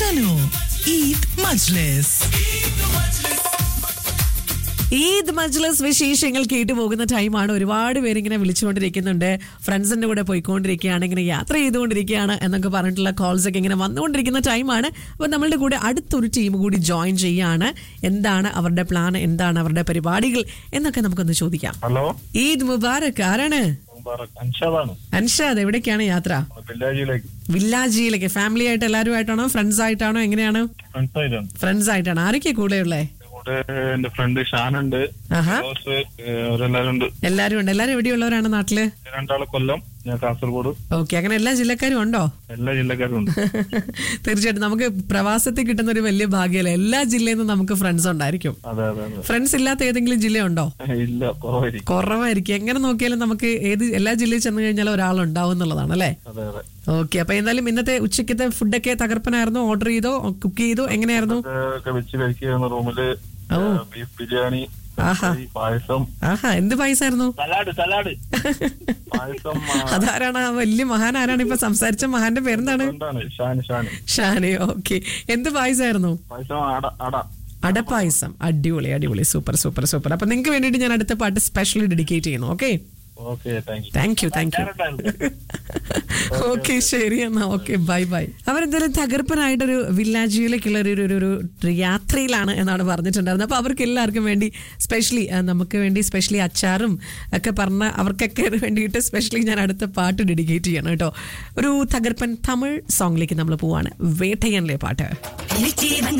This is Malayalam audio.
Sano Eid Majlis. ഈദ് മജ്ലസ് വിശേഷങ്ങൾ കേട്ടു പോകുന്ന ടൈമാണ് ഒരുപാട് പേര് ഇങ്ങനെ വിളിച്ചുകൊണ്ടിരിക്കുന്നുണ്ട് ഫ്രണ്ട്സിന്റെ കൂടെ പോയിക്കൊണ്ടിരിക്കുകയാണ് ഇങ്ങനെ യാത്ര ചെയ്തുകൊണ്ടിരിക്കുകയാണ് എന്നൊക്കെ പറഞ്ഞിട്ടുള്ള കോൾസ് ഒക്കെ ഇങ്ങനെ വന്നുകൊണ്ടിരിക്കുന്ന ടൈമാണ് അപ്പൊ നമ്മളുടെ കൂടെ അടുത്തൊരു ടീം കൂടി ജോയിൻ ചെയ്യാണ് എന്താണ് അവരുടെ പ്ലാൻ എന്താണ് അവരുടെ പരിപാടികൾ എന്നൊക്കെ നമുക്കൊന്ന് ചോദിക്കാം ഹലോ ഈദ് മുബാറക് ആരാണ് മുബാറക് അൻഷാദാണ് അൻഷാദ് എവിടേക്കാണ് യാത്ര വില്ലേജിലേക്ക് വില്ലാജിയിലേക്ക് ഫാമിലി ആയിട്ട് എല്ലാവരും ആയിട്ടാണോ ഫ്രണ്ട്സ് ആയിട്ടാണോ എങ്ങനെയാണ് ഫ്രണ്ട്സ് ആയിട്ടാണ് ഫ്രണ്ട്സ് ആയിട്ടാണ് ആരൊക്കെ കൂടെയുള്ളേ കൂടെ എന്റെ ഫ്രണ്ട് ഷാനുണ്ട് ആഹാ ജോസ് ഏഹ്, അവരെല്ലാരും ഉണ്ട് എല്ലാരും ഉണ്ട് എല്ലാരും എവിടെയുള്ളവരാണ് നാട്ടില് രണ്ടാള് കൊല്ലം ഞാൻ കാസർഗോഡ് ഓക്കെ അങ്ങനെ എല്ലാ ജില്ലക്കാരും ഉണ്ടോ എല്ലാ ജില്ലക്കാരും ഉണ്ട് തീർച്ചയായിട്ടും നമുക്ക് പ്രവാസത്തിൽ കിട്ടുന്ന ഒരു വലിയ ഭാഗ്യമല്ലേ എല്ലാ ജില്ലയിൽ നിന്നും നമുക്ക് ഫ്രണ്ട്സ് ഉണ്ടായിരിക്കും അതെ അതെ അതെ ഫ്രണ്ട്സ് ഇല്ലാത്ത ഏതെങ്കിലും ജില്ലയുണ്ടോ ഇല്ല കുറവായിരിക്കും കുറവായിരിക്കും എങ്ങനെ നോക്കിയാലും നമുക്ക് ഏത് എല്ലാ ജില്ലയിൽ ചെന്ന് കഴിഞ്ഞാൽ ഒരാളുണ്ടാവും എന്നുള്ളതാണ് അല്ലേ അതെ അതെ ഓക്കെ അപ്പൊ എന്തായാലും ഇന്നത്തെ ഉച്ചക്കത്തെ ഫുഡൊക്കെ തകർപ്പനായിരുന്നു ഓർഡർ ചെയ്തോ കുക്ക് ചെയ്തോ എങ്ങനെയായിരുന്നു ഒക്കെ വെച്ച് കഴിക്കുന്ന റൂമില് ബീഫ് ബിരിയാണി ആഹാ. കറി, പായസം ആഹാ എന്ത് പായസായിരുന്നു സലാഡ് സലാഡ് പായസം ആ, അതാരാണ് ആ വലിയ മഹാൻ ആരാണ് ഇപ്പൊ സംസാരിച്ച മഹാന്റെ പേരെന്താണ് എന്താണ് ഷാൻ ഷാൻ ഷാനെ ഓക്കെ എന്ത് പായസായിരുന്നു പായസം അട അട അടപ്പായസം അടിപൊളി അടിപൊളി സൂപ്പർ സൂപ്പർ സൂപ്പർ അപ്പൊ നിങ്ങൾക്ക് വേണ്ടിയിട്ട് ഞാൻ അടുത്ത പാട്ട് സ്പെഷ്യലി ഡെഡിക്കേറ്റ് ചെയ്യുന്നു okay okay thank you thank you thank you okay ശരി എന്നാ ഓക്കെ ബൈ ബൈ അവരെന്തായാലും തകർപ്പനായിട്ടൊരു വില്ലാജിയിലേക്കുള്ള ഒരു ഒരു- ഒരു ഒരു യാത്രയിലാണ് എന്നാണ് പറഞ്ഞിട്ടുണ്ടായിരുന്നത് അപ്പൊ അവർക്ക് എല്ലാവർക്കും വേണ്ടി സ്പെഷ്യലി നമുക്ക് വേണ്ടി സ്പെഷ്യലി അച്ചാറും ഒക്കെ പറഞ്ഞ അവർക്കൊക്കെ വേണ്ടിയിട്ട് സ്പെഷ്യലി ഞാൻ അടുത്ത പാട്ട് ഡെഡിക്കേറ്റ് ചെയ്യണം കേട്ടോ ഒരു തകർപ്പൻ തമിഴ് സോങ്ങിലേക്ക് നമ്മൾ പോവാണ് വേട്ടയനിലെ പാട്ട് നിത്യവൻ